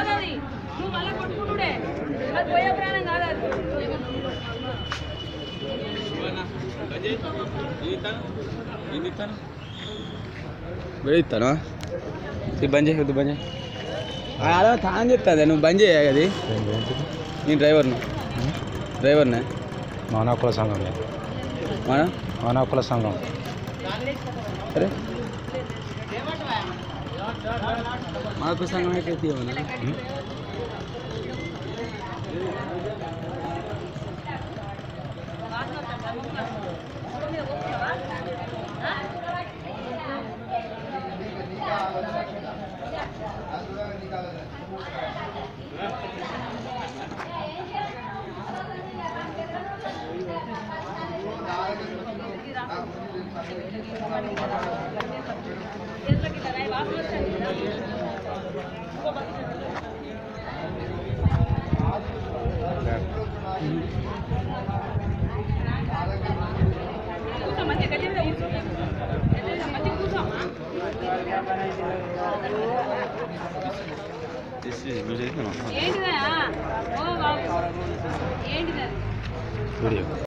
కాదు అది నువ్వు మళ్ళీ కొట్టుకుంటుడే అది పోయే ప్రాణం కాదు అది వెళిస్తాను ఇది బంద్ చేయి వద్దు బంద్ చేయి అలా తాను చెప్తాదే నువ్వు బంద్ చేయ అది నేను డ్రైవర్ను డ్రైవర్నే మానవకుల సంఘం మన మానవకుల సంఘం అరే మాకు సంఘం అయితే తీయమన్నా చేతులకి ఇట్లా రాయి వాసన వస్తుంది కదా. కూర్చో మంచిగా గట్టి మీద కూర్చో గట్టి మీద మంచిగా కూర్చోమ్మా ఏంటిదా ఓ బాబు ఏంటిది అది వీడియో